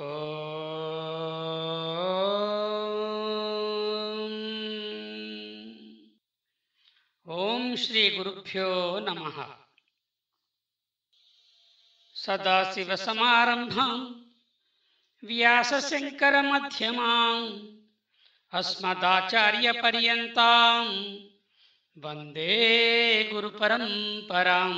ఓం ఓం శ్రీ గురుభ్యో నమ సదాశివసమారంభాం వ్యాసశంకరమధ్యమాం అస్మదాచార్యపర్యంతాం వందే గురుపరంపరాం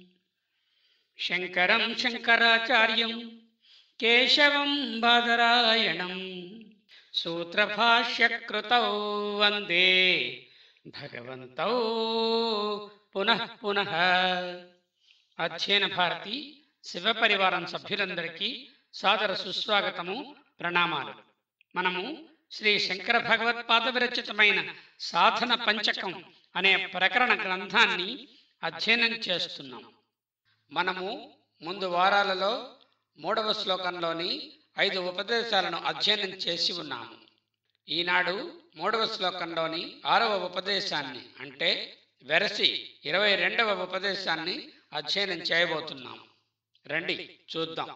శంకరం శంకరాచార్యం కేశవం బాదరాయణం సూత్రభాష్యకృతౌ వందే భగవంతౌ పునః పునః అధ్యయన భారతి శివపరివారం సభ్యులందరికీ సాదర సుస్వాగతము ప్రణామాలు మనము శ్రీ శంకర భగవత్పాద విరచితమైన సాధన పంచకం అనే ప్రకరణ గ్రంథాన్ని అధ్యయనం చేస్తున్నాం మనము ముందు వారాలలో మూడవ శ్లోకంలోని ఐదు ఉపదేశాలను అధ్యయనం చేసి ఉన్నాము ఈనాడు మూడవ శ్లోకంలోని ఆరవ ఉపదేశాన్ని అంటే వెరసి ఇరవై రెండవ ఉపదేశాన్ని అధ్యయనం చేయబోతున్నాం రండి చూద్దాం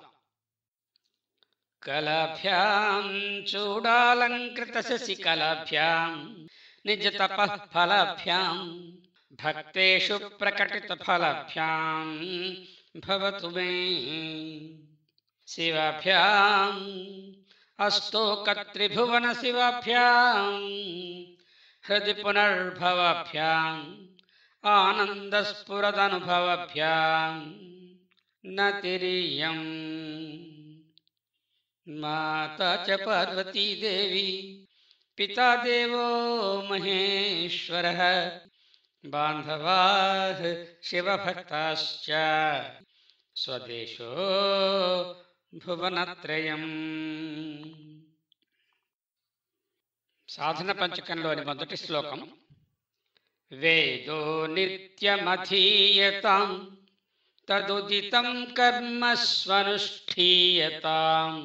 కళాభ్యాం చూడాలంకృత శశికళాభ్యాం నిజ తప ఫలాభ్యాం భక్తేషు ప్రకటిత ఫలాభ్యాం భవతు మే శివాభ్యాం అస్తోకత్రిభువన శివాభ్యాం హృది పునర్భవాభ్యాం ఆనందస్ఫురదనుభవభ్యాం నతిరియం మాతా చ పార్వతీదేవి పితా దేవో మహేశ్వరः బాంధవాः శివభక్తాశ్చ స్వదేశో భువనత్రయం సాధన పంచకంలోని మొదటి శ్లోకం వేదో నిత్యమధీయతాం తదుదితం కర్మ స్వనుష్ఠీయతాం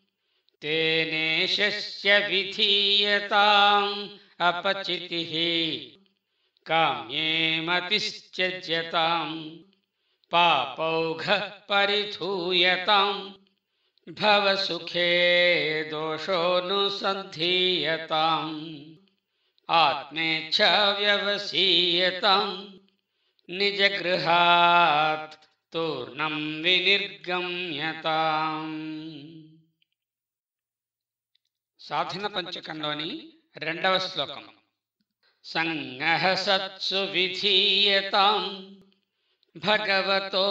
తేనేశస్య విధీయతాం అపచితిః కామ్యే మతిశ్చర్యతాం పాపౌఘ పరిధూయతాం భవసుఖే దోషోనుసంధీయతాం ఆత్మేచ్ఛ వ్యవసీయతాం నిజగృహాత్ తూర్ణం వినిర్గమ్యతాం సాధన పంచకంలోని రెండవ శ్లోకం సంగః సత్సు విధీయతాం భగవతో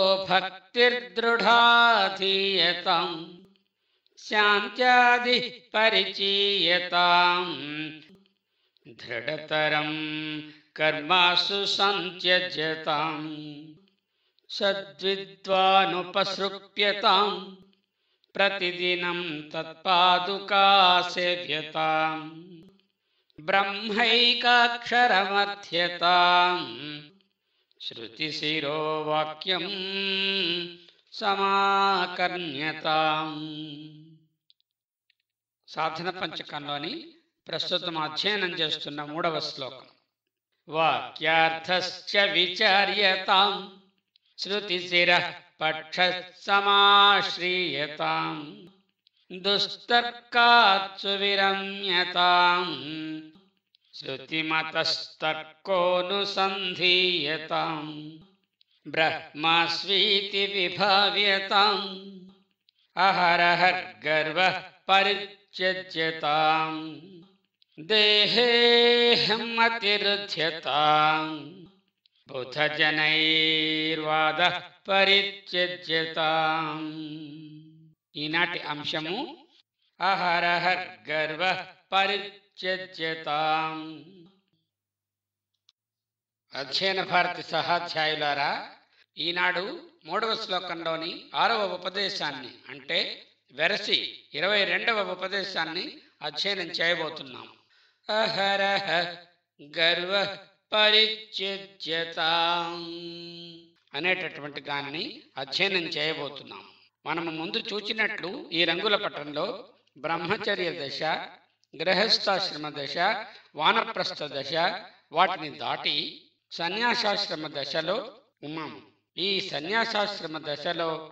భక్తిర్దృఢాధీయతాం శాంత్యాది పరిచీయతాం దృఢతరం కర్మాసు సంత్యజ్యతాం సద్విద్వానుపసృప్యతాం ప్రతిదినం తత్పాదుకాసేవ్యతాం బ్రహ్మైకాక్షరమర్థ్యతాం శృతిశిరో వాక్యం సమాకర్ణ్యతాం సాధన పంచకంలోని ప్రస్తుతం అధ్యయనం చేస్తున్న మూడవ శ్లోకం వాక్యార్థశ్చ విచార్యతాం శృతిశిర పక్ష సమాశ్రీయతాం దుస్తర్కాత్సు విరమ్యతాం శృతిమతస్తర్కోనుసంధీయతాం బ్రహ్మస్వీతి విభావ్యతాం అహరహర్గర్వ పరిత్యజ్యతాం దేహేహమతిరుధ్యతాం బుధజనైర్వాద పరిత్యజ్యతాం ఈనాటి అంశము అహరహర్ గర్వ పరిత్యజ్యతాం అధ్యయన భారతి సహాధ్యాయులారా ఈనాడు మూడవ శ్లోకంలోని ఆరవ ఉపదేశాన్ని అంటే వెరసి ఇరవై రెండవ ఉపదేశాన్ని అధ్యయనం చేయబోతున్నాం అహరహ గర్వ పరిత్యజ్యతాం అనేటటువంటి దానిని అధ్యయనం చేయబోతున్నాం మనము ముందు చూచినట్లు ఈ రంగుల పటంలో బ్రహ్మచర్య దశ గృహస్థాశ్రమ దశ వానప్రస్థ దశ వాటిని దాటి సన్యాసాశ్రమ దశలో ఉన్నాము ఈ సన్యాసాశ్రమ దశలో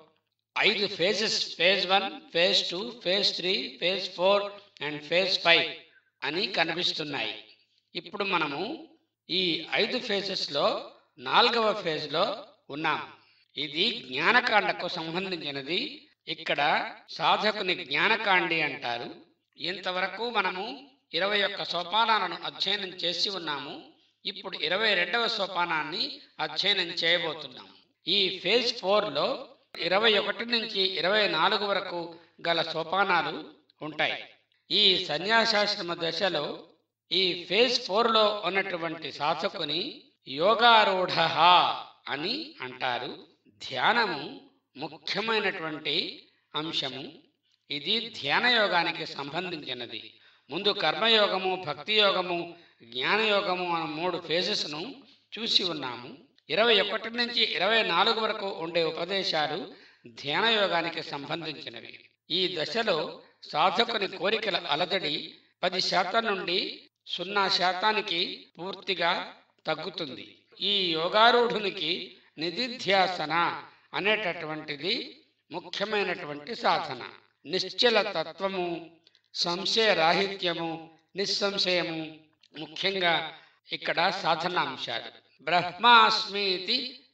ఐదు phases phase one phase two phase three phase four and phase five అని కనిపిస్తున్నాయి ఇప్పుడు మనము ఈ ఐదు ఫేజెస్లో నాలుగవ ఫేజ్లో ఉన్నాం ఇది జ్ఞానకాండకు సంబంధించినది ఇక్కడ సాధకుని జ్ఞానకాండి అంటారు ఇంతవరకు మనము ఇరవై ఒక్క సోపానాలను అధ్యయనం చేసి ఉన్నాము ఇప్పుడు ఇరవై రెండవ సోపానాన్ని అధ్యయనం చేయబోతున్నాం ఈ ఫేజ్ ఫోర్లో ఇరవై ఒకటి నుంచి ఇరవై నాలుగు వరకు గల సోపానాలు ఉంటాయి ఈ సన్యాసాశ్రమ దశలో ఈ ఫేజ్ ఫోర్లో ఉన్నటువంటి సాధకుని యోగారూఢ అని అంటారు ధ్యానము ముఖ్యమైనటువంటి అంశము ఇది ధ్యాన యోగానికి సంబంధించినది ముందు కర్మయోగము భక్తి యోగము జ్ఞానయోగము అనే మూడు ఫేజెస్ను చూసి ఉన్నాము ఇరవై ఒకటి నుంచి ఇరవై నాలుగు వరకు ఉండే ఉపదేశాలు ధ్యాన యోగానికి సంబంధించినవి ఈ దశలో సాధకుని కోరికల అలజడి పది శాతం నుండి సున్నా శాతానికి పూర్తిగా తగ్గుతుంది ఈ యోగారూఢునికి నిధిధ్యాసన అనేటటువంటిది ముఖ్యమైనటువంటి సాధన నిశ్చల తత్వము సంశయ రాహిత్యము నిస్సంశయము ముఖ్యంగా ఇక్కడ సాధనాంశాలు బ్రహ్మాస్మీతి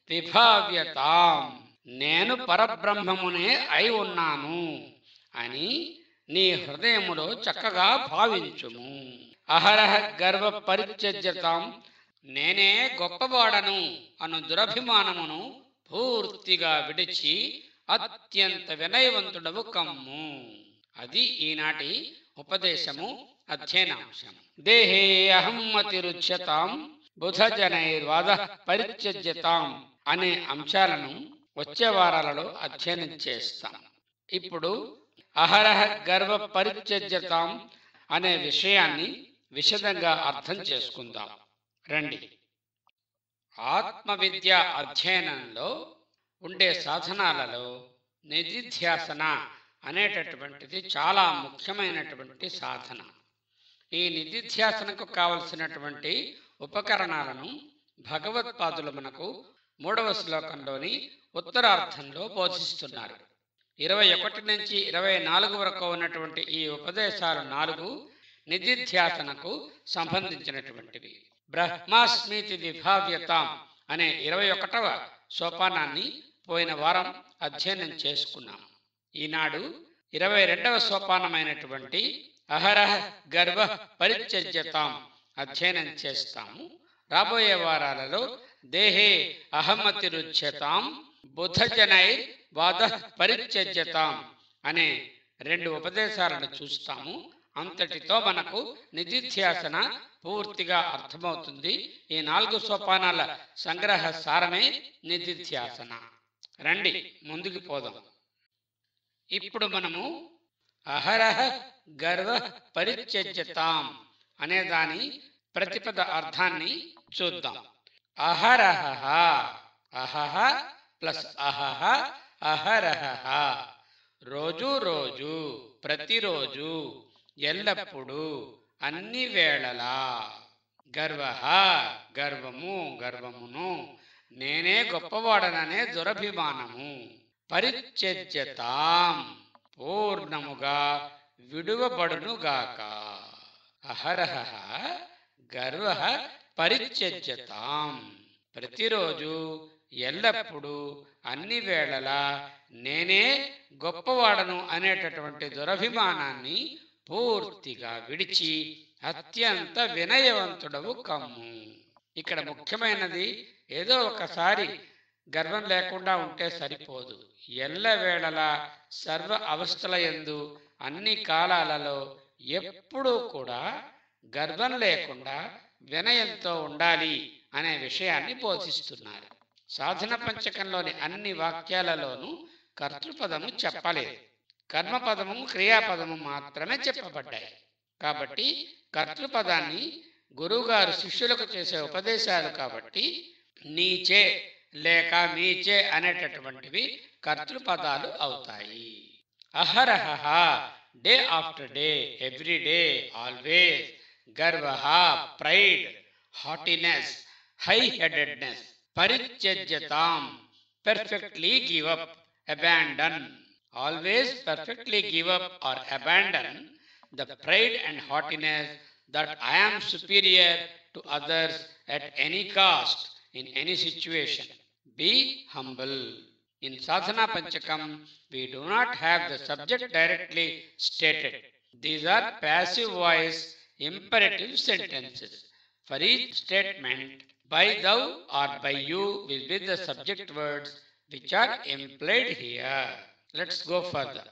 విభావ్యతాం నేను పరబ్రహ్మమునే అయి ఉన్నాను అని నీ హృదయములో చక్కగా భావించుము అహరహ గర్వ పరిత్యజ్యతాం నేనే గొప్పవాడను అను దురభిమానమును పూర్తిగా విడిచి అత్యంత వినయవంతుడవు కమ్ము అది ఈనాటి ఉపదేశము అధ్యయనాంశం దేహే అహం మతిరుచ్యతాం బుధజనైర్వాద పరిత్యజ్యతాం అనే అంశాలను వచ్చే వారాలలో అధ్యయనం చేస్తాం ఇప్పుడు అహరహ గర్వ పరిత్యజ్యతాం అనే విషయాన్ని విశదంగా అర్థం చేసుకుందాం రండి ఆత్మ విద్య అధ్యయనంలో ఉండే సాధనాలలో నిధిధ్యాసన అనేటటువంటిది చాలా ముఖ్యమైనటువంటి సాధన ఈ నిధిధ్యాసనకు కావలసినటువంటి ఉపకరణాలను భగవత్పాదులు మనకు మూడవ శ్లోకంలోని ఉత్తరార్థంలో బోధిస్తున్నారు ఇరవై ఒకటి నుంచి ఇరవై నాలుగు వరకు ఉన్నటువంటి ఈ ఉపదేశాలు నాలుగు నిధిధ్యాసనకు సంబంధించినటువంటివి బ్రహ్మాస్మితి విభావ్యతాం అనే ఇరవై ఒకటవ సోపానాన్ని పోయిన వారం అధ్యయనం చేసుకున్నాం ఈనాడు ఇరవై రెండవ సోపానమైనటువంటి అహరహ గర్వ పరిచర్యతాం అధ్యయనం చేస్తాము రాబోయే వారాలలో దేహే అహమతిరుచ్యతాం బుధజనై వాద పరిచర్యతాం అనే రెండు ఉపదేశాలను చూస్తాము అంతటితో మనకు నిధిధ్యాసన పూర్తిగా అర్థమవుతుంది ఈ నాలుగు సోపానాల సంగ్రహ సారమే నిధిధ్యాసన రండి ముందుకు పోదాం ఇప్పుడు మనము అహరహ గర్వ పరిచర్యతాం అనే దాని ప్రతిపద అర్థాన్ని చూద్దాం అహరహ అహహ ప్లస్ అహహ అహరహ రోజు రోజు ప్రతిరోజు ఎల్లప్పుడూ అన్ని వేళలా గర్వ గర్వము గర్వమును నేనే గొప్పవాడననే దురభిమానము పరిచర్యతాం పూర్ణముగా విడువబడునుగాక అహరహ గర్వ పరిచర్యతాం ప్రతిరోజు ఎల్లప్పుడూ అన్ని వేళలా నేనే గొప్పవాడను అనేటటువంటి దురభిమానాన్ని పూర్తిగా విడిచి అత్యంత వినయవంతుడవు కమ్ము ఇక్కడ ముఖ్యమైనది ఏదో ఒకసారి గర్వం లేకుండా ఉంటే సరిపోదు ఎల్లవేళలా సర్వ అవస్థల యందు అన్ని కాలాలలో ఎప్పుడూ కూడా గర్వం లేకుండా వినయంతో ఉండాలి అనే విషయాన్ని బోధిస్తున్నారు సాధన పంచకంలోని అన్ని వాక్యాలలోనూ కర్తృపదము చెప్పలేదు కర్మపదము క్రియాపదము మాత్రమే చెప్పబడ్డాయి కాబట్టి కర్తృపదాన్ని గురువుగారు శిష్యులకు చేసే ఉపదేశాలు కాబట్టి నీచే లేక మీచే అనేటటువంటివి కర్తృపదాలు అవుతాయి అహరహ day after day every day always గర్వ ప్రైడ్ హాటినెస్ హై హెడెడ్నెస్ పరిత్యజ్యతాం perfectly give up abandon. Always perfectly give up or abandon the pride and haughtiness that I am superior to others at any cost in any situation. Be humble. In Sadhana Panchakam, we do not have the subject directly stated. These are passive voice imperative sentences. For each statement, by thou or by you will be the subject words which are implied here. Let's go further.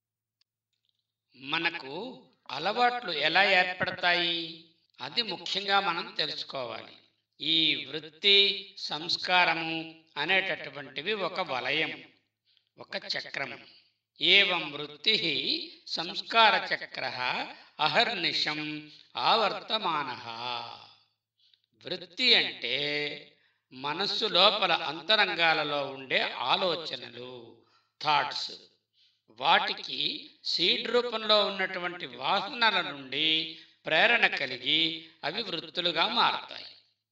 మనకు అలవాట్లు ఎలా ఏర్పడతాయి అది ముఖ్యంగా మనం తెలుసుకోవాలి ఈ వృత్తి సంస్కారము అనేటటువంటివి ఒక వలయం ఒక చక్రము ఏవం వృత్తి సంస్కార చక్ర అహర్నిశం ఆవర్తమాన వృత్తి అంటే మనస్సు లోపల అంతరంగాలలో ఉండే ఆలోచనలు థాట్స్ వాటికి సీడ్ రూపంలో ఉన్నటువంటి వాసనల నుండి ప్రేరణ కలిగి అవి వృత్తులుగా మారతాయి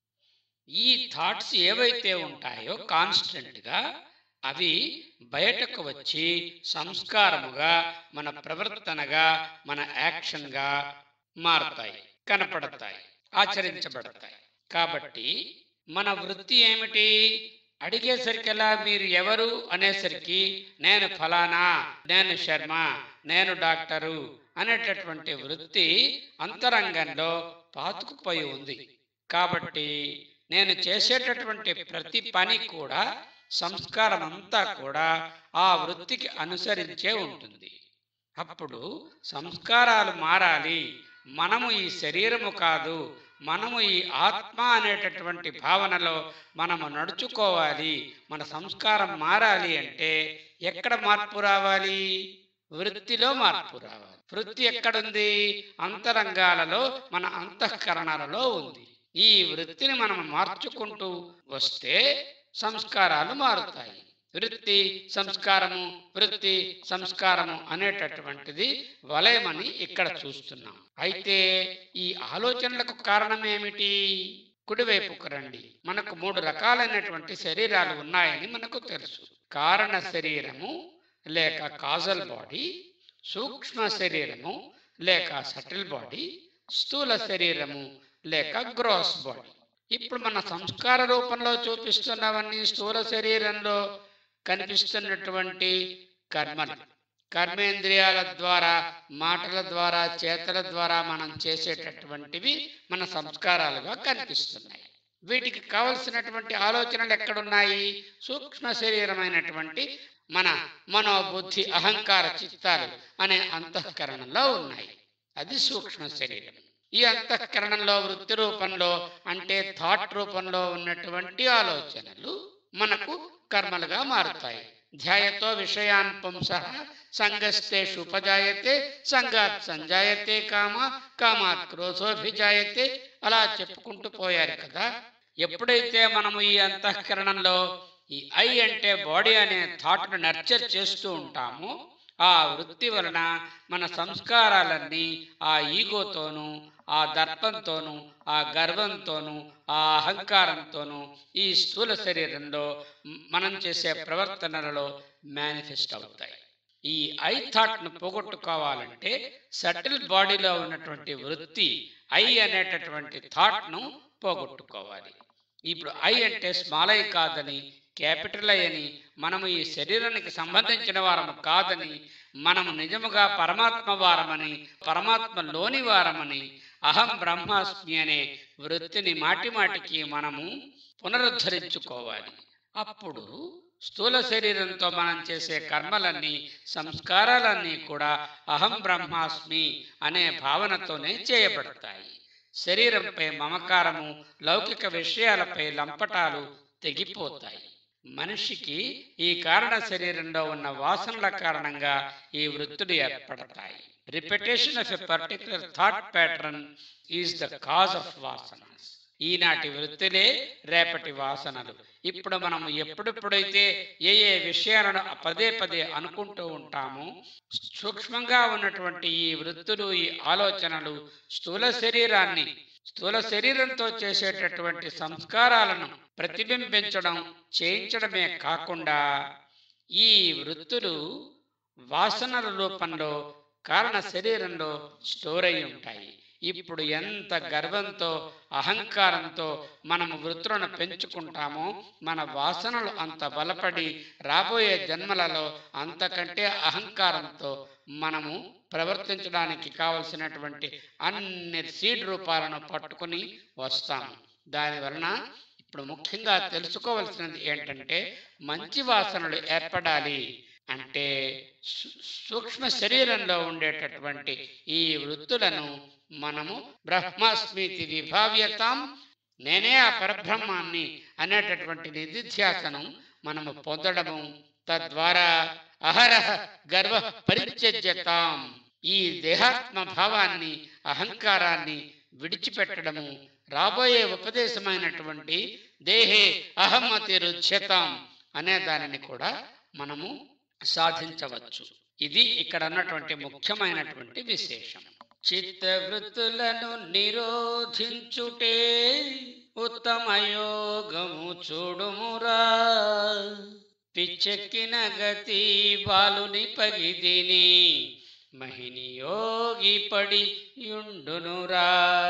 ఈ థాట్స్ ఏవైతే ఉంటాయో కాన్స్టెంట్గా అవి బయటకు వచ్చి సంస్కారముగా మన ప్రవర్తనగా మన యాక్షన్గా మారతాయి కనపడతాయి ఆచరించబడతాయి కాబట్టి మన వృత్తి ఏమిటి అడిగేసరికల్లా మీరు ఎవరు అనేసరికి నేను ఫలానా నేను శర్మ నేను డాక్టరు అనేటటువంటి వృత్తి అంతరంగంలో పాతుకుపోయి ఉంది కాబట్టి నేను చేసేటటువంటి ప్రతి పని కూడా సంస్కారం అంతా కూడా ఆ వృత్తికి అనుసరించే ఉంటుంది అప్పుడు సంస్కారాలు మారాలి మనము ఈ శరీరము కాదు మనము ఈ ఆత్మ అనేటటువంటి భావనలో మనము నడుచుకోవాలి మన సంస్కారం మారాలి అంటే ఎక్కడ మార్పు రావాలి వృత్తిలో మార్పు రావాలి వృత్తి ఎక్కడుంది అంతరంగాలలో మన అంతఃకరణలలో ఉంది ఈ వృత్తిని మనం మార్చుకుంటూ వస్తే సంస్కారాలు మారుతాయి వృత్తి సంస్కారము వృత్తి సంస్కారము అనేటటువంటిది వలయమని ఇక్కడ చూస్తున్నాం అయితే ఈ ఆలోచనలకు కారణం ఏమిటి కుడివైపుకు రండి మనకు మూడు రకాలైనటువంటి శరీరాలు ఉన్నాయని మనకు తెలుసు కారణ శరీరము లేక కాజల్ బాడీ సూక్ష్మ శరీరము లేక సటిల్ బాడీ స్థూల శరీరము లేక గ్రాస్ బాడీ ఇప్పుడు మన సంస్కార రూపంలో చూపిస్తున్నవన్నీ స్థూల శరీరంలో కనిపిస్తున్నటువంటి కర్మలు కర్మేంద్రియాల ద్వారా మాటల ద్వారా చేతల ద్వారా మనం చేసేటటువంటివి మన సంస్కారాలుగా కనిపిస్తున్నాయి వీటికి కావలసినటువంటి ఆలోచనలు ఎక్కడున్నాయి సూక్ష్మ శరీరమైనటువంటి మన మనోబుద్ధి అహంకార చిత్తాలు అనే అంతఃకరణంలో ఉన్నాయి అది సూక్ష్మ శరీరం ఈ అంతఃకరణంలో వృత్తి రూపంలో అంటే థాట్ రూపంలో ఉన్నటువంటి ఆలోచనలు మనకు కర్మలుగా మారుతాయి ధ్యాయతో విషయాన్ పుంస సంగస్తేషు ఉపజాయతే సంగాత్ సంజాయతే కామ కామాత్ క్రోధోభిజాయతే అలా చెప్పుకుంటూ పోయారు కదా ఎప్పుడైతే మనము ఈ అంతఃకరణంలో ఈ ఐ అంటే బాడీ అనే థాట్ను నర్చర్ చేస్తూ ఉంటామో ఆ వృత్తి వలన మన సంస్కారాలన్నీ ఆ ఈగోతోనూ ఆ దర్పంతోనూ ఆ గర్వంతోనూ ఆ అహంకారంతోనూ ఈ స్థూల శరీరంలో మనం చేసే ప్రవర్తనలలో మేనిఫెస్ట్ అవుతాయి ఈ ఐ థాట్ను పోగొట్టుకోవాలంటే సటిల్ బాడీలో ఉన్నటువంటి వృత్తి ఐ అనేటటువంటి థాట్ను పోగొట్టుకోవాలి ఇప్పుడు ఐ అంటే స్మాల్ ఐ కాదని క్యాపిటల్ ఐ అని మనము ఈ శరీరానికి సంబంధించిన వారము కాదని మనము నిజముగా పరమాత్మ వారమని పరమాత్మ లోని వారమని అహం బ్రహ్మాస్మి అనే వృత్తిని మాటి మాటికి మనము పునరుద్ధరించుకోవాలి అప్పుడు స్థూల శరీరంతో మనం చేసే కర్మలన్నీ సంస్కారాలన్నీ కూడా అహం బ్రహ్మాస్మి అనే భావనతోనే చేయబడతాయి శరీరంపై మమకారము లౌకిక విషయాలపై లంపటాలు తెగిపోతాయి మనిషికి ఈ కారణ శరీరంలో ఉన్న వాసనల కారణంగా ఈ వృత్తులు ఏర్పడతాయి repetition of a particular thought pattern is the cause of vasanas ఈనాటి వృత్తులే రేపటి వాసనలు ఇప్పుడు మనము ఎప్పుడెప్పుడైతే ఏ ఏ విషయాలను పదే పదే అనుకుంటూ ఉంటామో సూక్ష్మంగా ఉన్నటువంటి ఈ వృత్తులు ఈ ఆలోచనలు స్థూల శరీరాన్ని స్థూల శరీరంతో చేసేటటువంటి సంస్కారాలను ప్రతిబింబించడం చేయించడమే కాకుండా ఈ వృత్తులు వాసనల రూపంలో కారణ శరీరంలో స్టోర్ అయి ఉంటాయి ఇప్పుడు ఎంత గర్వంతో అహంకారంతో మనము వృత్తులను పెంచుకుంటామో మన వాసనలు అంత బలపడి రాబోయే జన్మలలో అంతకంటే అహంకారంతో మనము ప్రవర్తించడానికి కావలసినటువంటి అన్ని సీడ్ రూపాలను పట్టుకుని వస్తాము దాని వలన ఇప్పుడు ముఖ్యంగా తెలుసుకోవలసినది ఏంటంటే మంచి వాసనలు ఏర్పడాలి అంటే సు- సూక్ష్మ శరీరంలో ఉండేటటువంటి ఈ వృత్తులను మనము బ్రహ్మాస్మితి విభావ్యతాం నేనే ఆ పరబ్రహ్మాన్ని అనేటటువంటి నిధిధ్యాసను మనము పొందడము తద్వారా అహరహ గర్వ పరిత్యజ్యతాం ఈ దేహాత్మ భావాన్ని అహంకారాన్ని విడిచిపెట్టడము రాబోయే ఉపదేశమైనటువంటి దేహే అహమ్మతి రుచ్యతాం అనే దానిని కూడా మనము సాధించవచ్చు ఇది ఇక్కడ ఉన్నటువంటి ముఖ్యమైనటువంటి విశేషం చిత్తవృత్తులను నిరోధించుటే ఉత్తమ యోగము చూడుమురా పిచ్చెక్కిన గతి బాలుని పగిదిని మహిని యోగి పడి యుండునురా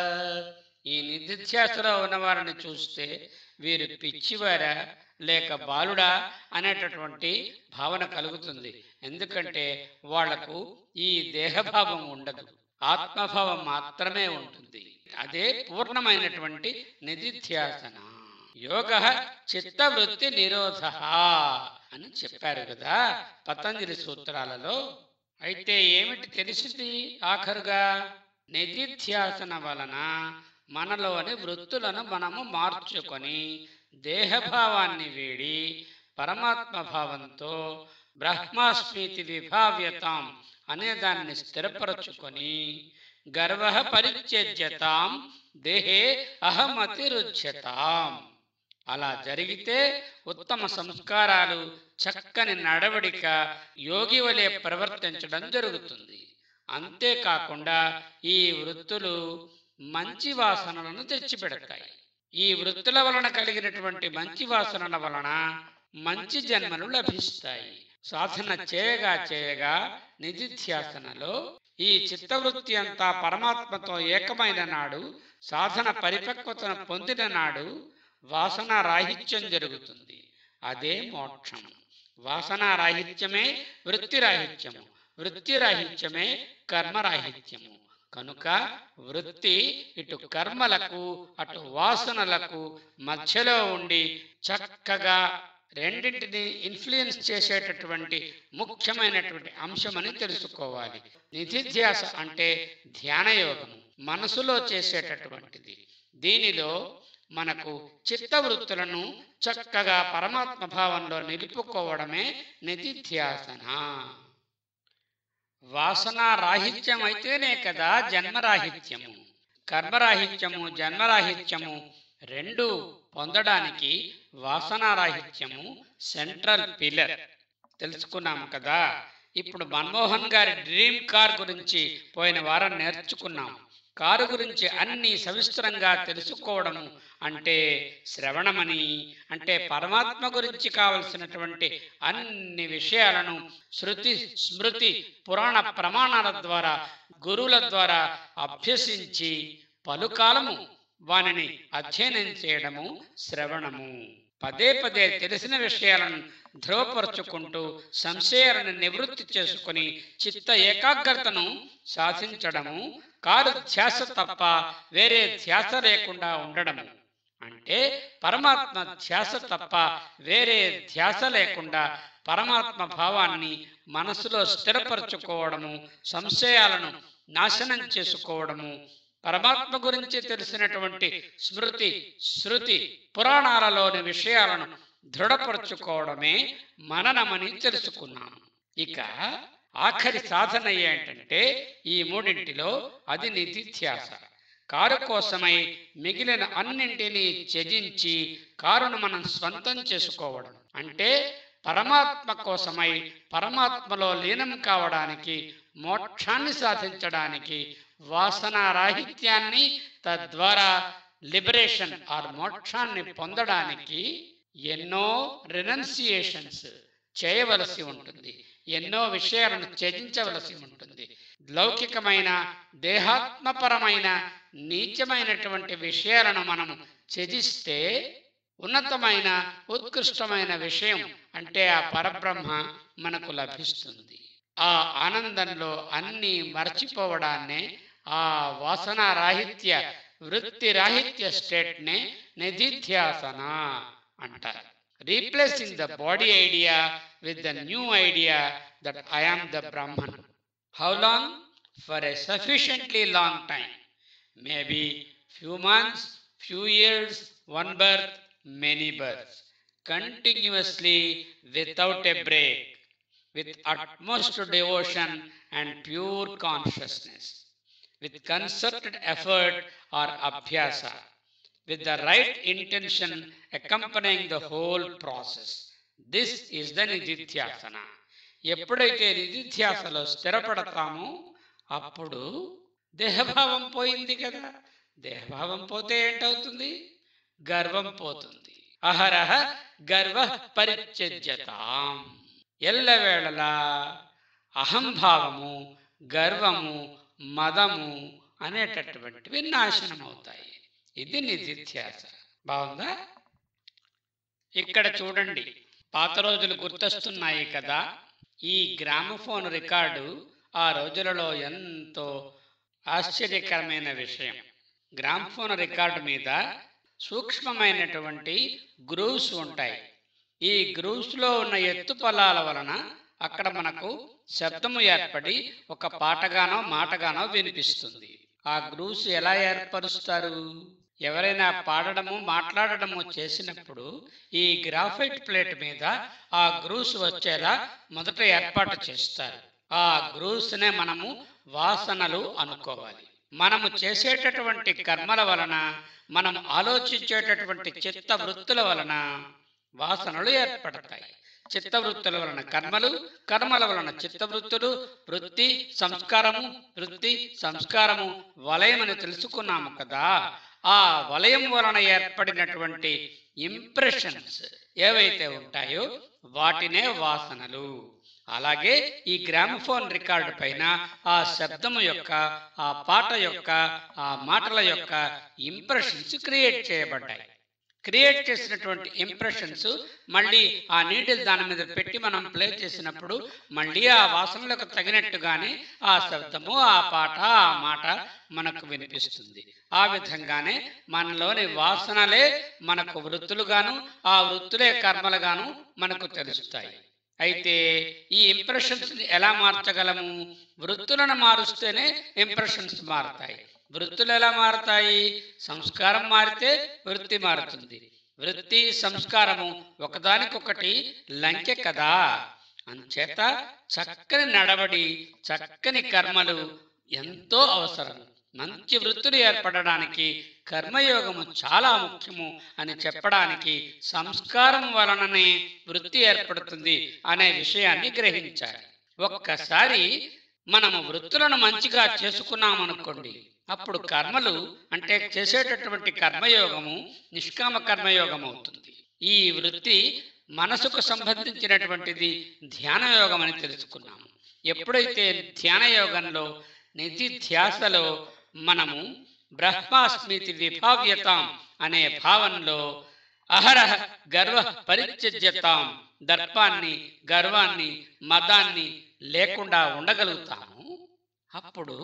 ఈ నిధిధ్యాసలో ఉన్నవారిని చూస్తే వీరు పిచ్చివారా లేక బాలుడా అనేటటువంటి భావన కలుగుతుంది ఎందుకంటే వాళ్లకు ఈ దేహభావం ఉండదు ఆత్మభావం మాత్రమే ఉంటుంది అదే పూర్ణమైనటువంటి నిధిధ్యాసన యోగ చిత్తవృత్తి నిరోధ అని చెప్పారు కదా పతంజలి సూత్రాలలో అయితే ఏమిటి తెలిసింది ఆఖరుగా నిధిధ్యాసన వలన మనలోని వృత్తులను మనము మార్చుకొని దేహభావాన్ని వీడి పరమాత్మ భావంతో బ్రహ్మాస్మితి విభావ్యతాం అనే దాన్ని స్థిరపరచుకొని గర్వ పరిత్యజ్యతాం దేహే అహమతి రుచ్యతాం అలా జరిగితే ఉత్తమ సంస్కారాలు చక్కని నడవడిక యోగి వలె ప్రవర్తించడం జరుగుతుంది అంతేకాకుండా ఈ వృత్తులు మంచి వాసనలను తెచ్చిపెడతాయి ఈ వృత్తుల వలన కలిగినటువంటి మంచి వాసనల వలన మంచి జన్మలు లభిస్తాయి సాధన చేయగా చేయగా నిధిధ్యాసనలో ఈ చిత్తవృత్తి అంతా పరమాత్మతో ఏకమైన నాడు సాధన పరిపక్వతను పొందిన నాడు వాసన రాహిత్యం జరుగుతుంది అదే మోక్షం వాసన రాహిత్యమే వృత్తి రాహిత్యము వృత్తి రాహిత్యమే కర్మరాహిత్యము కనుక వృత్తి ఇటు కర్మలకు అటు వాసనలకు మధ్యలో ఉండి చక్కగా రెండింటిని ఇన్ఫ్లుయెన్స్ చేసేటటువంటి ముఖ్యమైనటువంటి అంశమని తెలుసుకోవాలి నిధిధ్యాస అంటే ధ్యాన యోగము మనసులో చేసేటటువంటిది దీనిలో మనకు చిత్తవృత్తులను చక్కగా పరమాత్మ భావంలో నిలుపుకోవడమే నిధిధ్యాసన వాసన రాహిత్యం అయితేనే కదా జన్మరాహిత్యము కర్మరాహిత్యము జన్మరాహిత్యము రెండు పొందడానికి వాసనారాహిత్యము సెంట్రల్ పిల్లర్ తెలుసుకున్నాము కదా ఇప్పుడు మన్మోహన్ గారి డ్రీమ్ కార్ గురించి పోయిన వారం నేర్చుకున్నాం కారు గురించి అన్ని సవిస్తరంగా తెలుసుకోవడము అంటే శ్రవణమని అంటే పరమాత్మ గురించి కావలసినటువంటి అన్ని విషయాలను శృతి స్మృతి పురాణ ప్రమాణాల ద్వారా గురువుల ద్వారా అభ్యసించి పలుకాలము వానిని అధ్యయనం చేయడము శ్రవణము పదే పదే తెలిసిన విషయాలను ధ్రువపరుచుకుంటూ సంశయాలను నివృత్తి చేసుకుని చిత్త ఏకాగ్రతను సాధించడము కారు ధ్యాస తప్ప వేరే ధ్యాస లేకుండా ఉండడము అంటే పరమాత్మ ధ్యాస తప్ప వేరే ధ్యాస లేకుండా పరమాత్మ భావాన్ని మనసులో స్థిరపరచుకోవడము సంశయాలను నాశనం చేసుకోవడము పరమాత్మ గురించి తెలిసినటువంటి స్మృతి శృతి పురాణాలలోని విషయాలను దృఢపరచుకోవడమే మననమని తెలుసుకున్నాము ఇక ఆఖరి సాధన ఏంటంటే ఈ మూడింటిలో అది నిధిధ్యాస కారు కోసమై మిగిలిన అన్నింటినీ త్యజించి కారును మనం స్వంతం చేసుకోవడం అంటే పరమాత్మ కోసమై పరమాత్మలో లీనం కావడానికి మోక్షాన్ని సాధించడానికి వాసన రాహిత్యాన్ని తద్వారా లిబరేషన్ ఆర్ మోక్షాన్ని పొందడానికి ఎన్నో రినౌన్సియేషన్స్ చేయవలసి ఉంటుంది ఎన్నో విషయాలను త్యజించవలసి ఉంటుంది లౌకికమైన దేహాత్మపరమైన నీచమైనటువంటి విషయాలను మనము త్యజిస్తే ఉన్నతమైన ఉత్కృష్టమైన విషయం అంటే ఆ పరబ్రహ్మ మనకు లభిస్తుంది ఆ ఆనందంలో అన్ని మర్చిపోవడాన్నే ఆ వాసన రాహిత్య వృత్తి రాహిత్య స్టేట్ నే నిధిధ్యాసన అంటారు replacing the body idea with the new idea that I am the Brahman how long for a sufficiently long time maybe few months few years one birth many births continuously without a break with utmost devotion and pure consciousness, with concerted effort or abhyasa, with the right intention accompanying the whole process. This is the nididhyasana ఎప్పుడైతే నిధిధ్యాసలో స్థిరపడతామో అప్పుడు దేహభావం పోయింది కదా దేహభావం పోతే ఏంటవుతుంది గర్వం పోతుంది అహరహ గర్వ పరిత్యజ్యతాం ఎల్లవేళలా అహంభావము గర్వము మదము అనేటటువంటివి నాశనం అవుతాయి ఇది నిధిధ్యాస బాగుందా ఇక్కడ చూడండి పాత రోజులు గుర్తొస్తున్నాయి కదా ఈ గ్రామఫోన్ రికార్డు ఆ రోజులలో ఎంతో ఆశ్చర్యకరమైన విషయం గ్రామఫోన్ రికార్డు మీద సూక్ష్మమైనటువంటి గ్రూవ్స్ ఉంటాయి ఈ గ్రూవ్స్ లో ఉన్న ఎత్తు పొలాల వలన అక్కడ మనకు శబ్దము ఏర్పడి ఒక పాటగానో మాటగానో వినిపిస్తుంది ఆ గ్రూవ్స్ ఎలా ఏర్పరుస్తారు ఎవరైనా పాడడము మాట్లాడడము చేసినప్పుడు ఈ గ్రాఫైట్ ప్లేట్ మీద ఆ గ్రూవ్స్ వచ్చేలా మొదట ఏర్పాటు చేస్తారు ఆ గ్రూవ్స్ నే మనము వాసనలు అనుకోవాలి మనము చేసేటటువంటి కర్మల వలన మనం ఆలోచించేటటువంటి చిత్త వృత్తుల వలన వాసనలు ఏర్పడతాయి చిత్తవృత్తుల వలన కర్మలు కర్మల వలన చిత్తవృత్తులు వృత్తి సంస్కారము వృత్తి సంస్కారము వలయమని తెలుసుకున్నాము కదా ఆ వలయం వలన ఏర్పడినటువంటి ఇంప్రెషన్స్ ఏవైతే ఉంటాయో వాటినే వాసనలు అలాగే ఈ గ్రామఫోన్ రికార్డు పైన ఆ శబ్దము యొక్క ఆ పాట యొక్క ఆ మాటల యొక్క ఇంప్రెషన్స్ క్రియేట్ చేయబడ్డాయి క్రియేట్ చేసినటువంటి ఇంప్రెషన్స్ మళ్ళీ ఆ నీటిల్ దాని మీద పెట్టి మనం ప్లే చేసినప్పుడు మళ్ళీ ఆ వాసనలకు తగినట్టుగానే ఆ శబ్దము ఆ పాట ఆ మాట మనకు వినిపిస్తుంది ఆ విధంగానే మనలోని వాసనలే మనకు వృత్తులుగాను ఆ వృత్తులే కర్మలుగాను మనకు తెలుస్తాయి అయితే ఈ ఇంప్రెషన్స్ ఎలా మార్చగలము వృత్తులను మారుస్తేనే ఇంప్రెషన్స్ మారుతాయి వృత్తులు ఎలా మారుతాయి సంస్కారం మారితే వృత్తి మారుతుంది వృత్తి సంస్కారము ఒకదానికొకటి లంకె కదా అంచేత చక్కని నడవడి చక్కని కర్మలు ఎంతో అవసరం మంచి వృత్తులు ఏర్పడడానికి కర్మయోగము చాలా ముఖ్యము అని చెప్పడానికి సంస్కారం వలననే వృత్తి ఏర్పడుతుంది అనే విషయాన్ని గ్రహించాలి ఒక్కసారి మనము వృత్తులను మంచిగా చేసుకున్నామనుకోండి అప్పుడు కర్మలు అంటే చేసేటటువంటి కర్మయోగము నిష్కామ కర్మయోగం అవుతుంది ఈ వృత్తి మనసుకు సంబంధించినటువంటిది ధ్యాన యోగం అని తెలుసుకున్నాము ఎప్పుడైతే ధ్యాన యోగంలో నిధి ధ్యాసలో మనము బ్రహ్మాస్మితి విభావ్యతాం అనే భావనలో అహరహ గర్వ పరిత్యజ్యతాం దర్పాన్ని గర్వాన్ని మదాన్ని లేకుండా ఉండగలుగుతాము అప్పుడు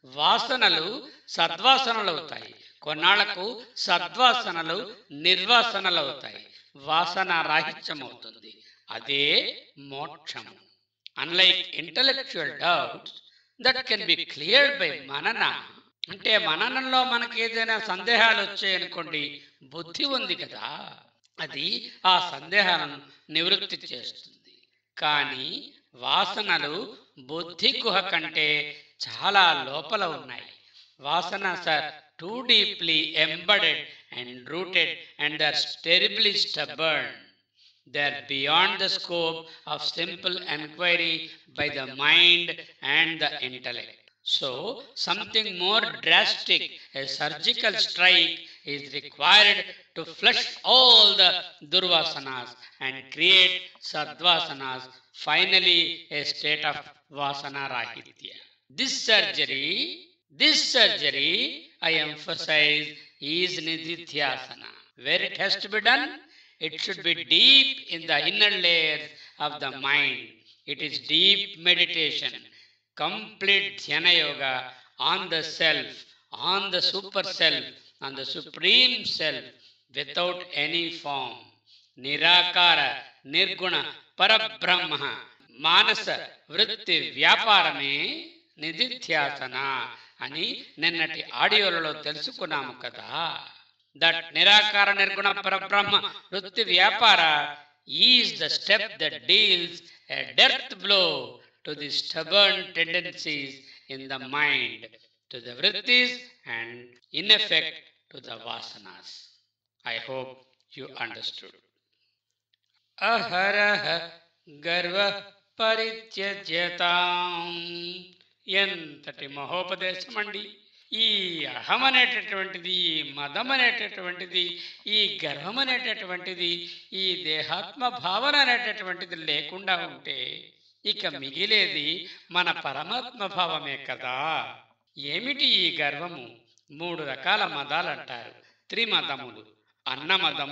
వాసనలు సద్వాసనలు అవుతాయి కొన్నాళ్లకు సద్వాసనలు నిర్వాసనలు అవుతాయి వాసన రాహిత్యం అవుతుంది అదే మోక్షము unlike intellectual doubts that can be cleared by manana అంటే మననంలో మనకి ఏదైనా సందేహాలు వచ్చాయనుకోండి బుద్ధి ఉంది కదా అది ఆ సందేహాలను నివృత్తి చేస్తుంది కానీ వాసనలు బుద్ధి గుహ కంటే చాలా లోపల ఉన్నాయి వాసన సార్ too deeply embedded and rooted and they're terribly stubborn They are beyond the scope of simple enquiry by the mind and the intellect. So, something more drastic, a surgical strike, is required to flush all the durvasanas and create sadvasanas, finally a state of vasana rahitya. This surgery, this surgery, I emphasize, is nidithyasana. Where it has to be done, it should be deep in the inner layers of the mind. It is deep meditation, complete dhyana yoga on the self, on the super self, on the supreme self, without any form. నిరాకార నిర్గుణ పరబ్రహ్మ మానస వృత్తి వ్యాపారమే నిధిధ్యాసన అని నిన్నటి ఆడియోలలో తెలుసుకున్నాము కదా that నిరాకార నిర్గుణ పరబ్రహ్మ వృత్తి వ్యాపార is the step that deals a డెర్త్ blow to the stubborn tendencies in the mind to the vrittis and in effect to the vasanas I hope you understood అహరహ గర్వ పరిత్యజ్యతాం ఎంతటి మహోపదేశం అండి ఈ అహం అనేటటువంటిది ఈ మదం అనేటటువంటిది ఈ గర్వం అనేటటువంటిది ఈ దేహాత్మ భావన అనేటటువంటిది లేకుండా ఉంటే ఇక మిగిలేది మన పరమాత్మ భావమే కదా ఏమిటి ఈ గర్వము మూడు రకాల మదాలు అంటారు త్రిమదములు అన్నమదం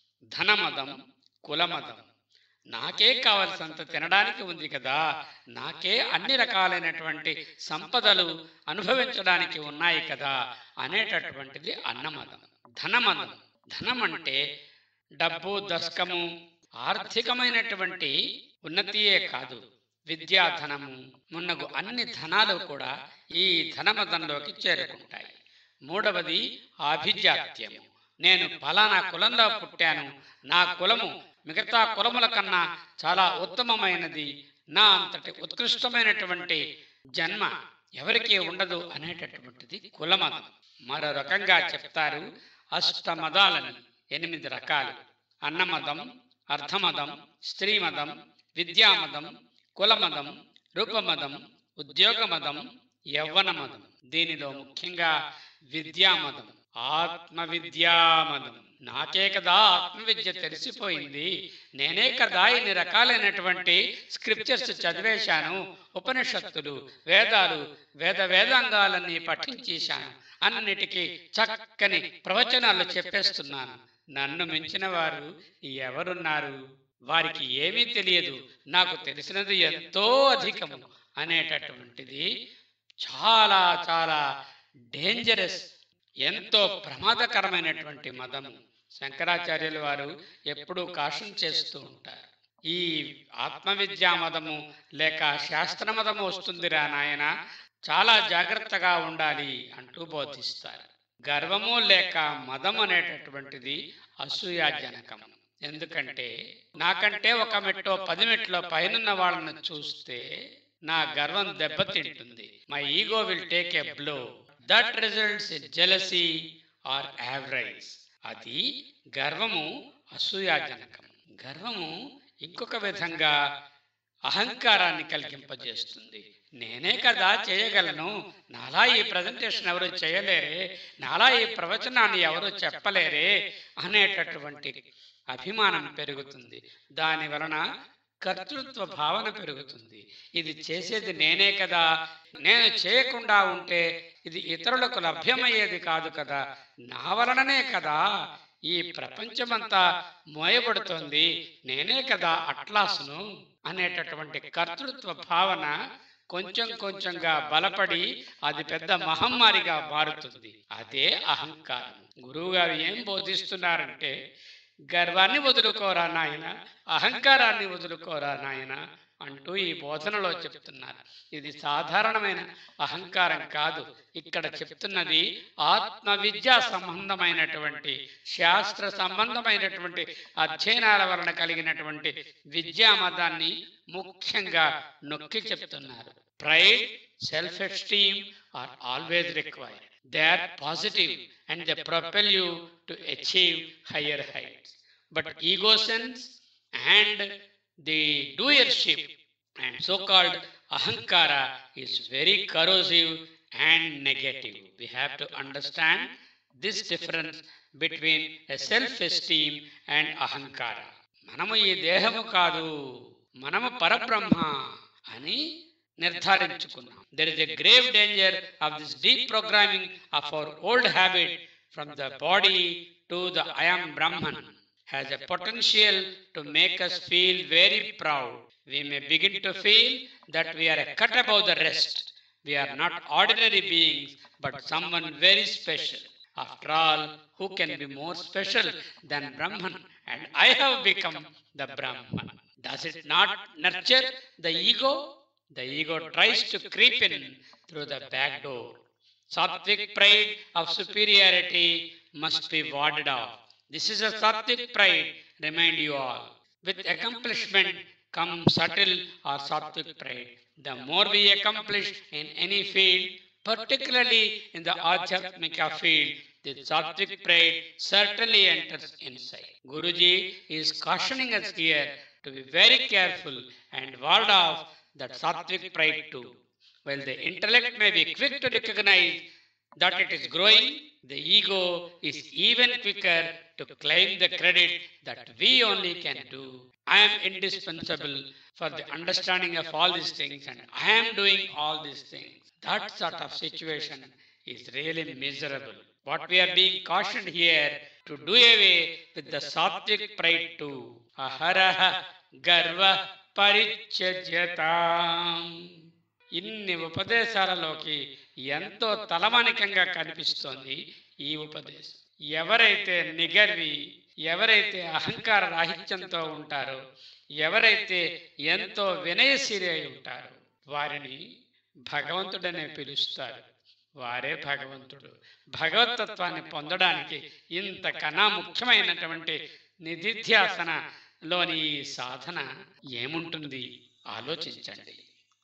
ధనమదం కులమదం నాకే కావలసినంత తినడానికి ఉంది కదా నాకే అన్ని రకాలైనటువంటి సంపదలు అనుభవించడానికి ఉన్నాయి కదా అనేటటువంటిది అన్నమదం ధనమదం ధనం అంటే డబ్బు దశకము ఆర్థికమైనటువంటి ఉన్నతియే కాదు విద్యాధనము మున్నగు అన్ని ధనాలు కూడా ఈ ధనమదంలోకి చేరుకుంటాయి మూడవది ఆభిజాత్యము నేను ఫలానా కులంలో పుట్టాను నా కులము మిగతా కులముల కన్నా చాలా ఉత్తమమైనది నా అంతటి ఉత్కృష్టమైనటువంటి జన్మ ఎవరికీ ఉండదు అనేటటువంటిది కులమదం మరో రకంగా చెప్తారు అష్టమదాలని ఎనిమిది రకాలు అన్నమదం అర్ధమదం స్త్రీమదం విద్యామదం కులమదం రూపమదం ఉద్యోగమదం యవ్వనమదం దీనిలో ముఖ్యంగా విద్యామదం ఆత్మ విద్యామదం నాకే కదా ఆత్మ విద్య తెలిసిపోయింది నేనే కదా ఇన్ని రకాలైనటువంటి స్క్రిప్చర్స్ చదివేశాను ఉపనిషత్తులు వేదాలు వేద వేదాంగాలన్నీ పఠించేశాను అన్నిటికీ చక్కని ప్రవచనాలు చెప్పేస్తున్నాను నన్ను మించిన వారు ఎవరున్నారు వారికి ఏమీ తెలియదు నాకు తెలిసినది ఎంతో అధికము అనేటటువంటిది చాలా చాలా డేంజరస్ ఎంతో ప్రమాదకరమైనటువంటి మదము శంకరాచార్యుల వారు ఎప్పుడూ కాషం చేస్తూ ఉంటారు ఈ ఆత్మవిద్యా మదము లేక శాస్త్ర మదము వస్తుందిరా నాయన చాలా జాగ్రత్తగా ఉండాలి అంటూ బోధిస్తారు గర్వము లేక మదం అనేటటువంటిది అసూయాజనకం ఎందుకంటే నాకంటే ఒక మెట్టో పది మెట్లో పైనున్న వాళ్ళని చూస్తే నా గర్వం దెబ్బతింటుంది my ego will take a blow that results in jealousy or average అది గర్వము అసూయాజనకం గర్వము ఇంకొక విధంగా అహంకారాన్ని కలిగింపజేస్తుంది నేనే కదా చేయగలను నాలా ఈ ప్రజెంటేషన్ ఎవరు చేయలేరే నాలా ఈ ప్రవచనాన్ని ఎవరు చెప్పలేరే అనేటటువంటి అభిమానం పెరుగుతుంది దాని వలన కర్తృత్వ భావన పెరుగుతుంది ఇది చేసేది నేనే కదా నేను చేయకుండా ఉంటే ఇది ఇతరులకు లభ్యమయ్యేది కాదు కదా నా వలననే కదా ఈ ప్రపంచమంతా మోయబడుతోంది నేనే కదా అట్లాసును అనేటటువంటి కర్తృత్వ భావన కొంచెం కొంచెంగా బలపడి అది పెద్ద మహమ్మారిగా మారుతుంది అదే అహంకారం గురువు గారు ఏం బోధిస్తున్నారంటే గర్వాన్ని వదులుకోరా నాయన అహంకారాన్ని వదులుకోరా నాయన అంటూ ఈ బోధనలో చెప్తున్నారు ఇది సాధారణమైన అహంకారం కాదు ఇక్కడ చెప్తున్నది ఆత్మ విద్యా సంబంధమైనటువంటి శాస్త్ర సంబంధమైనటువంటి అధ్యయనాల వలన కలిగినటువంటి విద్యా మతాన్ని ముఖ్యంగా నొక్కి చెప్తున్నారు pride self esteem are always required they are positive and they propel you to achieve higher heights but ego sense and the doership and so-called ahankara is very corrosive and negative. We have to understand this difference between a self esteem and ahankara మనము ఈ దేహము కాదు మనము పరబ్రహ్మ అని నిర్ధారించుకున్నాం there is a grave danger of this deep programming of our old habit from the body to the I am Brahman has a potential to make us feel very proud. We may begin to feel that we are a cut above the rest. We are not ordinary beings, but someone very special. After all, who can be more special than Brahman? And I have become the Brahman. Does it not nurture the ego? The ego tries to creep in through the back door. Sattvic pride of superiority must be warded off. This is a sattvic pride, remind you all. With accomplishment comes subtle or sattvic pride. The more we accomplish in any field, particularly in the Adhyatmika field, the sattvic pride certainly enters inside. Guruji is cautioning us here to be very careful and ward off that sattvic pride too. While the intellect may be quick to recognize that it is growing, the ego is even quicker to claim the credit that we only can do. I am indispensable for the understanding of all these things and I am doing all these things. That sort of situation is really miserable. What we are being cautioned here to do away with the sattvic pride too. Aharaha garva పరిత్యజ్యతాం ఇన్ని ఉపదేశాలలోకి ఎంతో తలమానికంగా కనిపిస్తోంది ఈ ఉపదేశం ఎవరైతే నిగర్వి ఎవరైతే అహంకార రాహిత్యంతో ఉంటారో ఎవరైతే ఎంతో వినయశీలి అయి ఉంటారో వారిని భగవంతుడనే పిలుస్తారు వారే భగవంతుడు భగవతత్వాన్ని పొందడానికి ఇంతకన్నా ముఖ్యమైనటువంటి నిధిధ్యాసనలోని ఈ సాధన ఏముంటుంది ఆలోచించండి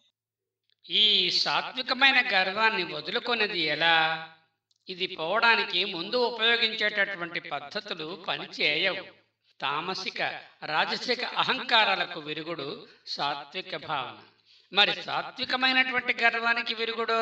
ఈ సాత్వికమైన గర్వాన్ని వదులుకొనేది ఎలా ఇది పోవడానికి ముందు ఉపయోగించేటటువంటి పద్ధతులు పనిచేయవు తామసిక రాజసిక అహంకారాలకు విరుగుడు సాత్విక భావన మరి సాత్వికమైనటువంటి గర్వానికి విరుగుడు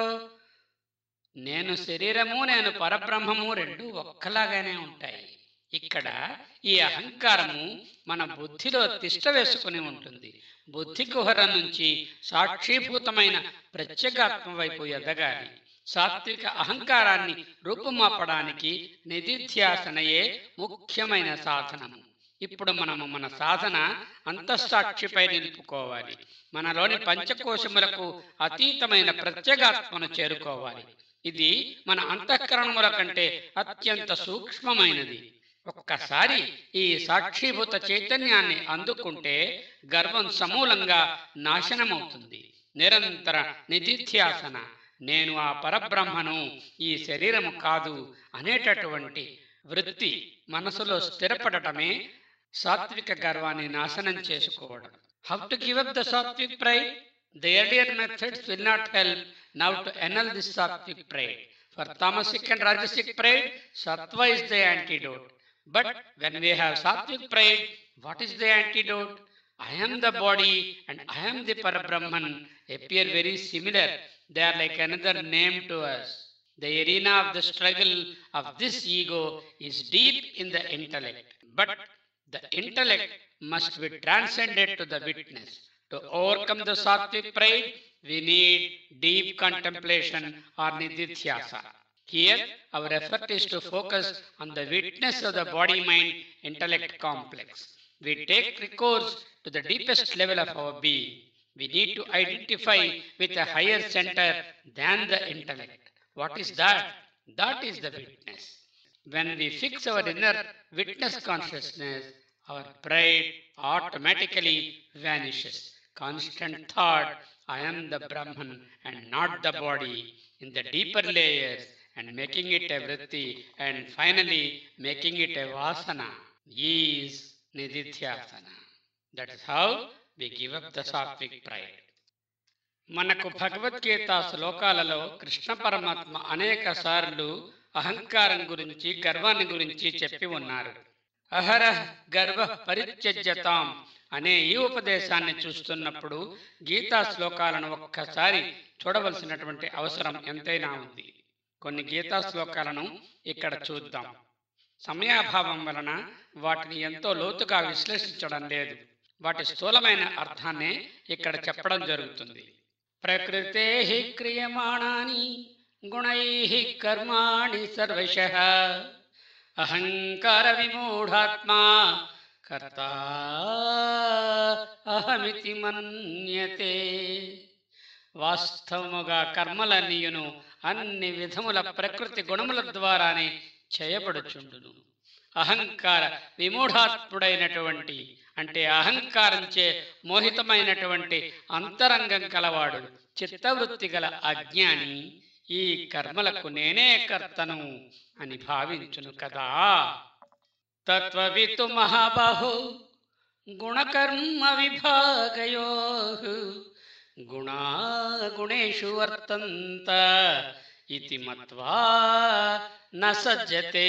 నేను శరీరము నేను పరబ్రహ్మము రెండు ఒక్కలాగానే ఉంటాయి ఇక్కడ ఈ అహంకారము మన బుద్ధిలో తిష్ట వేసుకుని ఉంటుంది బుద్ధి కుహర నుంచి సాక్షీభూతమైన ప్రత్యేగాత్మ వైపు ఎదగాలి సాత్విక అహంకారాన్ని రూపుమాపడానికి నిధిధ్యాసనయే ముఖ్యమైన సాధనము ఇప్పుడు మనము మన సాధన అంతఃసాక్షిపై నిలుపుకోవాలి మనలోని పంచకోశములకు అతీతమైన ప్రత్యేగాత్మను చేరుకోవాలి ఇది మన అంతఃకరణముల కంటే అత్యంత సూక్ష్మమైనది ఒక్కసారి ఈ సాక్షిభూత చైతన్యాన్ని అందుకుంటే గర్వం సమూలంగా నాశనమవుతుంది నిరంతర నిధిధ్యాసన నేను ఆ పరబ్రహ్మను ఈ శరీరము కాదు అనేటటువంటి వృత్తి మనసులో స్థిరపడటమే సాత్విక గర్వాన్ని నాశనం చేసుకోవడం how to give up the sattvic pride the earlier methods will not help now to annul this sattvic pride for tamasic and rajasic pride sattva is the antidote but when we have sattvic pride what is the antidote I am the body and I am the Parabrahman appear very similar. They are like another name to us. The arena of the struggle of this ego is deep in the intellect. But the intellect must be transcended to the witness. To overcome the sattvic pride, we need deep contemplation or nididhyasa. Here, our effort is to focus on the witness of the body mind intellect complex. We take recourse to the deepest level of our being. We need to identify with a higher center than the intellect. What is that? That is the witness. When we fix our inner witness consciousness, our pride automatically vanishes. Constant thought, I am the Brahman and not the body, in the deeper layers and making it a vritti and finally making it a vasana is nididhyasana. That is how we give up the sattvic pride. మనకు భగవద్గీత శ్లోకాలలో కృష్ణ పరమాత్మ అనేక సార్లు అహంకారం గురించి గర్వాన్ని గురించి చెప్పి ఉన్నారు అహర గర్వ పరిత్యజ్యతాం అనే ఈ ఉపదేశాన్ని చూస్తున్నప్పుడు గీతా శ్లోకాలను ఒక్కసారి చూడవలసినటువంటి అవసరం ఎంతైనా ఉంది కొన్ని గీతా శ్లోకాలను ఇక్కడ చూద్దాం సమయాభావం వలన వాటిని ఎంతో లోతుగా విశ్లేషించడం లేదు వాటి స్థూలమైన అర్థాన్నే ఇక్కడ చెప్పడం జరుగుతుంది ప్రకృతే క్రియమాణాని గుణై కర్మాణి సర్వశ అహంకార విమూఢాత్మా కర్త అహమితి మన్యతే వాస్తవముగా కర్మలన్నీయును అన్ని విధముల ప్రకృతి గుణముల ద్వారానే చేయబడుచుండును అహంకార విమూఢాత్ముడైనటువంటి అంటే అహంకారంచే మోహితమైనటువంటి అంతరంగం కలవాడు చిత్తవృత్తి గల అజ్ఞాని ఈ కర్మలకు నేనే కర్తను అని భావించును కదా తత్వవితు మహాబాహు గుణకర్మ విభాగయో గుణా గుణేషు వర్తంత ఇది మత్వా న సజ్జతే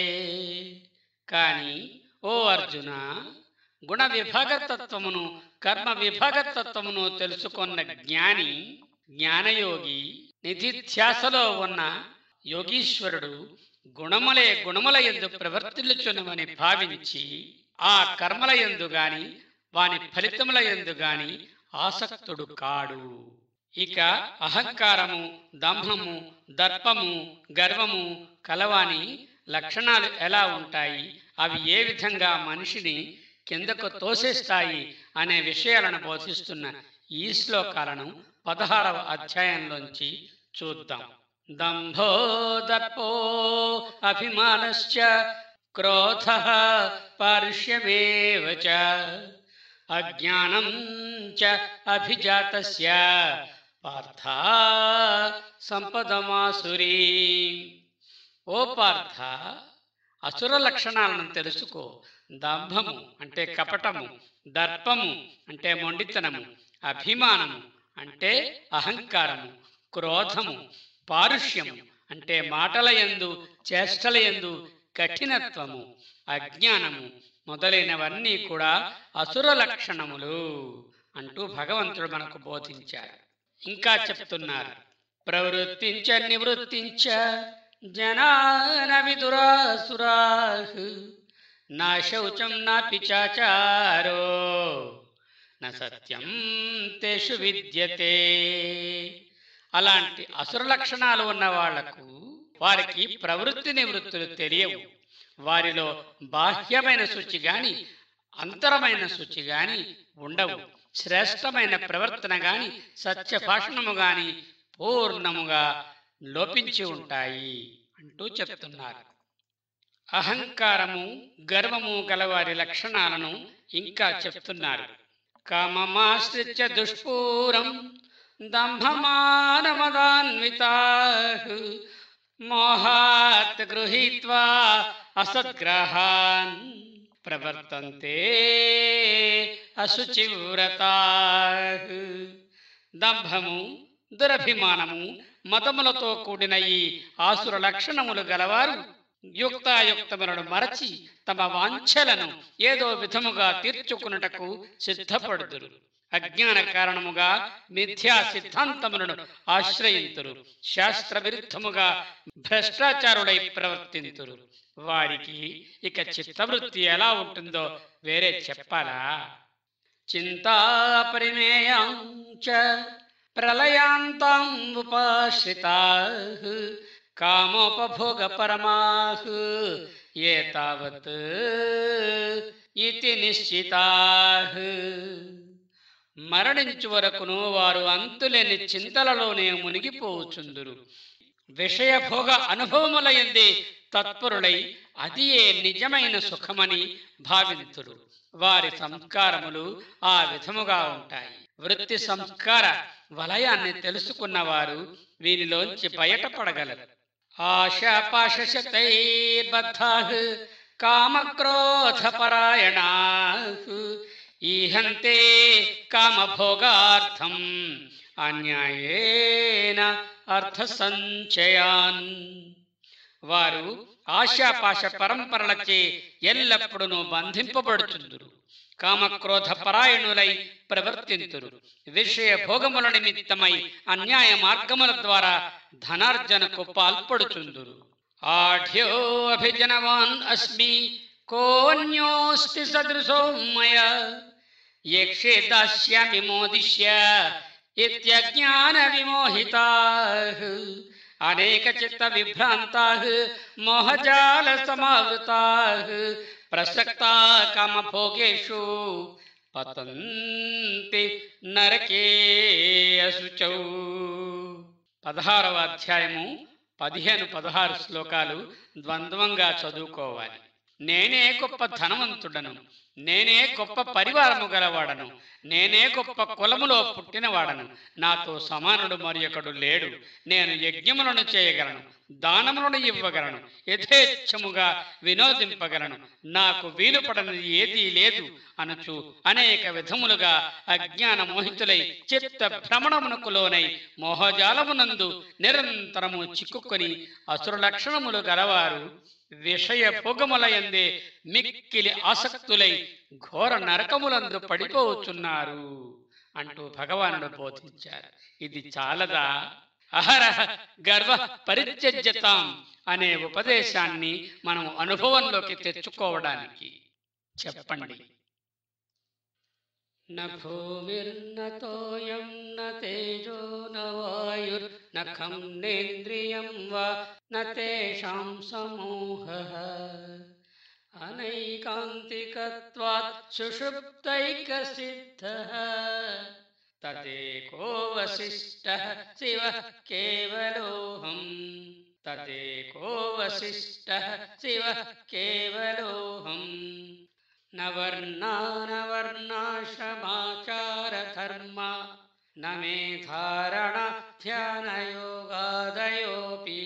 కానీ ఓ అర్జున గుణ విభాగతత్వమును కర్మ విభాగతత్వమును తెలుసుకున్న జ్ఞాని జ్ఞానయోగి నిధిధ్యాసలో ఉన్న యోగీశ్వరుడు గుణములే గుణముల ఎందు ప్రవర్తిల్లుచున్నవని భావించి ఆ కర్మల ఎందు గాని వాని ఫలితముల ఎందు గాని ఆసక్తుడు కాడు ఇక అహంకారము దంభము దర్పము గర్వము కలవాని లక్షణాలు ఎలా ఉంటాయి అవి ఏ విధంగా మనిషిని కిందకు తోసేస్తాయి అనే విషయాలను బోధిస్తున్న ఈ శ్లోకాలను పదహారవ అధ్యాయంలోంచి చూద్దాం దంభో దర్పో అభిమానశ్చ క్రోధ పారుష్యమేవ చ అజ్ఞానం చ అభిజాతస్య పార్థ సంపదమాసురీ ఓ పార్థ అసుర లక్షణాలను తెలుసుకో దంభము అంటే కపటము దర్పము అంటే మొండితనము అభిమానము అంటే అహంకారము క్రోధము పారుష్యము అంటే మాటల యందు చేష్టల యందు కఠినత్వము అజ్ఞానము మొదలైనవన్నీ కూడా అసుర లక్షణములు అంటూ భగవంతుడు మనకు బోధించారు ఇంకా చెప్తున్నారు ప్రవృత్తించ నివృత్తించ జనాన విదురాసురా నా శౌచం నాపి చాచారో న సత్యం తేషు విద్యతే అలాంటి అసుర లక్షణాలు ఉన్న వాళ్లకు వారికి ప్రవృత్తి నివృత్తులు తెలియవు వారిలో బాహ్యమైన శుచి గాని అంతరమైన శుచి గాని ఉండవు శ్రేష్టమైన ప్రవర్తన గాని సత్య భాషణము గాని పూర్ణముగా లోపించి ఉంటాయి అంటూ చెప్తున్నారు అహంకారము గర్వము గలవారి లక్షణాలను ఇంకా చెప్తున్నారు కామమాశ్రిత్య దుష్పూరం దంభమానమదాన్వితా మోహాత్ గృహీత్వా అసద్గ్రహాన్ ప్రవర్తంతే అశుచివ్రతా దంభము దురభిమానము మతములతో కూడిన ఈ ఆసుర లక్షణములు గలవారు యుక్తాయుక్తములను మరచి తమ వాంఛలను ఏదో విధముగా తీర్చుకున్నటకు సిద్ధపడుదురు అజ్ఞాన కారణముగా మిథ్యా సిద్ధాంతములను ఆశ్రయింతురు శాస్త్ర విరుద్ధముగా భ్రష్టాచారుడై ప్రవర్తింతురు వారికి ఇక చిత్తవృత్తి ఎలా ఉంటుందో వేరే చెప్పాలా చింతా పరిమేయం చ ప్రళయాంతం ఉపాశ్రితా కామోపభోగ పరమాహ్ ఏ తావత్ ఇతి నిశ్చితా మరణించు వరకును వారు అంతులేని చింతలలోనే మునిగిపోవుచుందురు విషయభోగ అనుభవముల ఎందే తత్పరులై అది ఏ నిజమైన సుఖమని భావింతురు వారి సంస్కారములు ఆ విధముగా ఉంటాయి వృత్తి సంస్కార వలయాన్ని తెలుసుకున్నవారు వీనిలోంచి బయటపడగలరు ఆశాపాశతైర్బద్ధా కామక్రోధపరాయణా ఈహంతే కామభోగార్థం అన్యాయేన అర్థ సంచయాన్ వారు ఆశాపాశ పరంపరలచే ఎల్లప్పుడూ బంధింపబడుచుందురు కామక్రోధ పరాయణులై ప్రవర్తింతురు విషయ భోగముల నిమిత్తమై అన్యాయ మార్గముల ద్వారా ధనార్జనకు పాల్పడుచుందురు आढ्योऽभिजनवान् अस्मि कोऽन्योऽस्ति सदृशो मया यक्षे दास्यामि मोदिष्य इत्यज्ञानविमोहिताः अनेकचित्तविभ्रान्ताः मोहजालसमावृताः प्रसक्ता कामभोगेषु పతంతి నరకే అశుచౌ పదహారవ అధ్యాయము పదిహేను పదహారు శ్లోకాలు ద్వంద్వంగా చదువుకోవాలి నేనే గొప్ప ధనవంతుడను నేనే గొప్ప పరివారము గలవాడను నేనే గొప్ప కులములో పుట్టినవాడను నాతో సమానుడు మరియొకడు లేడు నేను యజ్ఞములను చేయగలను దానములను ఇవ్వగలను యథేచ్ఛముగా వినోదింపగలను నాకు వీలుపడనిది ఏదీ లేదు అనుచు అనేక విధములుగా అజ్ఞాన మోహితులై చిత్త భ్రమణమునకు లోనై మోహజాలమునందు నిరంతరము చిక్కుకొని అసుర లక్షణములు గలవారు విషయ భోగములయందే మిక్కిలి ఆసక్తులై ఘోర నరకములందు పడిపోవచ్చున్నారు అంటూ భగవానుడు బోధించారు ఇది చాలదా అహరహ గర్వ పరిత్యజ్యతాం అనే ఉపదేశాన్ని మనం అనుభవంలోకి తెచ్చుకోవడానికి చెప్పండి न भूमिर्न तोयं न तेजो न वायुर्न खं नेन्द्रियं वा न तेषां समूहः अनैकान्तिकत्वात् सुषुप्तैकसिद्धः तदेको वसिष्ठः शिवः केवलोऽहम् तदेको वसिष्ठः शिवः केवलोऽहम् न वर्णा न वर्णाश्रमाचारधर्म न मे धारणा ध्यानयोगादयोऽपि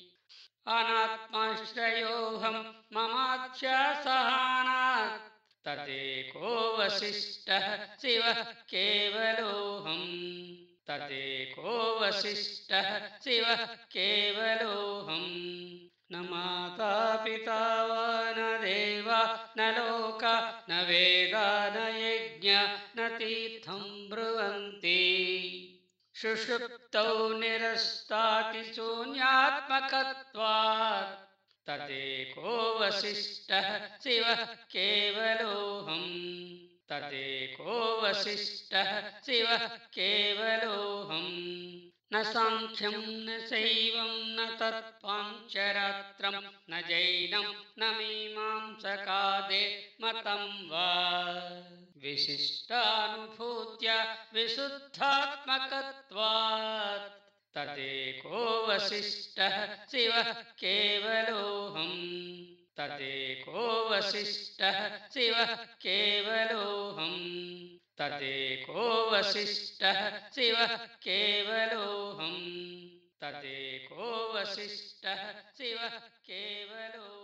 अनात्माश्रयोऽहं ममाध्यासहानात् तदेको वसिष्ठः शिवः केवलोऽहम् तदेको वसिष्ठः शिवः केवलोऽहम् न माता पिता वा न देवा न लोक न वेदा न यज्ञ न तीर्थं ब्रुवन्ति सुषुप्तौ निरस्ताति शून्यात्मकत्वात् तदेको वसिष्ठः शिवः केवलोऽहम् तदेको वसिष्ठः शिवः केवलोऽहम् न साङ्ख्यं न शैवं न तत्पाञ्चरात्रं न जैनं न मीमांसकादे मतं वा विशिष्टानुभूत्य विशुद्धात्मकत्वात् तदेको वसिष्ठः शिवः केवलोऽहम् तदेको वसिष्ठः शिवः केवलोऽहम् तदेको वसिष्ठः शिवः केवलोऽहम् तदेको वसिष्ठः शिवः केवलो